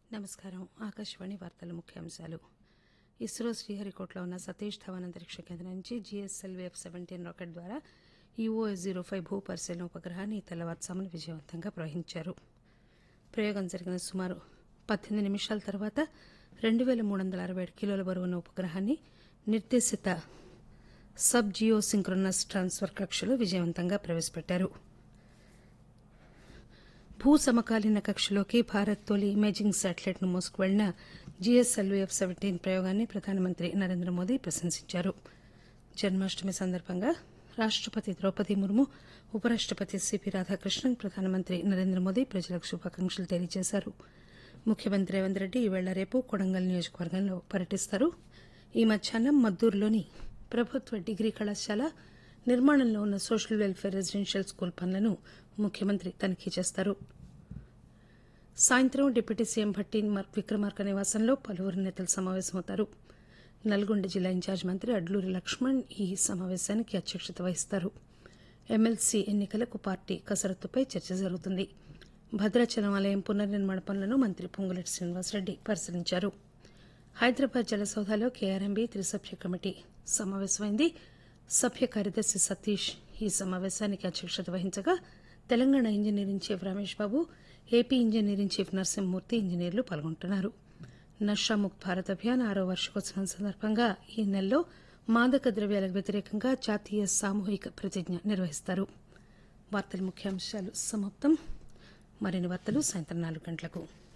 నమస్కారం ఆకాశవాణి వార్తల ముఖ్యాంశాలు ఇస్రో శ్రీహరికోటలో ఉన్న సతీష్ ధవన్ అంతరిక్ష కేంద్రం నుంచి జీఎస్ఎల్వీ ఎఫ్ సెవెంటీన్ రాకెట్ ద్వారా ఈఓఎస్ జీరో ఫైవ్ భూ పరిశీలన ఉపగ్రహాన్ని తెల్లవారుజామున విజయవంతంగా ప్రవహించారు ప్రయోగం జరిగిన సుమారు పద్దెనిమిది నిమిషాల తర్వాత రెండు వేల మూడు వందల అరవై ఏడు కిలోల బరువున్న ఉపగ్రహాన్ని నిర్దేశిత సబ్ జియో సింక్రోనస్ ట్రాన్స్ఫర్ కక్షలో విజయవంతంగా ప్రవేశపెట్టారు భూ సమకాలీన కక్షలోకి భారత్ తొలి ఇమేజింగ్ శాటిలైట్ ను మోసుకువెళ్లిన జీఎస్ఎల్వీ ఎఫ్ సెవెంటీన్ ప్రయోగాన్ని ప్రధానమంత్రి నరేంద్ర మోదీ ప్రశంసించారు జన్మాష్టమి సందర్భంగా రాష్టపతి ద్రౌపది ముర్ము ఉపరాష్టపతి సిపి రాధాకృష్ణన్ ప్రధానమంత్రి నరేంద్ర మోదీ ప్రజలకు శుభాకాంక్షలు తెలియజేశారు ముఖ్యమంత్రి రేవంత్ రెడ్డి ఈవేళ రేపు కొడంగల్ నియోజకవర్గంలో పర్యటిస్తారు ఈ మధ్యాహ్నం మద్దూరులోని ప్రభుత్వ డిగ్రీ కళాశాల నిర్మాణంలో ఉన్న సోషల్ వెల్ఫేర్ రెసిడెన్షియల్ స్కూల్ పనులను ముఖ్యమంత్రి తనిఖీ చేస్తారు సాయంత్రం డిప్యూటీ సీఎం భట్టి విక్రమార్క నివాసంలో పలువురు నేతలు సమావేశమవుతారు నల్గొండ జిల్లా ఇన్ఛార్జ్ మంత్రి అడ్లూరి లక్ష్మణ్ ఈ సమావేశానికి అధ్యక్షత వహిస్తారు ఎమ్మెల్సీ ఎన్నికలకు పార్టీ కసరత్తుపై చర్చ జరుగుతుంది భద్రాచలం ఆలయం పునర్నిర్మాణ పనులను మంత్రి పొంగులేటి శ్రీనివాసరెడ్డి పరిశీలించారు హైదరాబాద్ జలసౌధలో కేఆర్ఎంబీ త్రిసభ్య కమిటీ సమావేశమైంది సభ్య కార్యదర్శి సతీష్ ఈ సమావేశానికి అధ్యక్షత వహించగా Telangana engineering chief Ramesh Babu AP engineering chief Narasimhamurthy ఇంజనీర్లు పాల్గొంటున్నారు నషాముక్త్ భారత్ అభియాన్ ఆరో వార్షికోత్సవం సందర్భంగా ఈ నెలలో మాదక ద్రవ్యాలకు వ్యతిరేకంగా జాతీయ సామూహిక ప్రతిజ్ఞ నిర్వహిస్తారు వార్తల ముఖ్యాంశాలు సమాప్తం మరిన్ని వార్తలు సాయంత్రం నాలుగు గంటలకు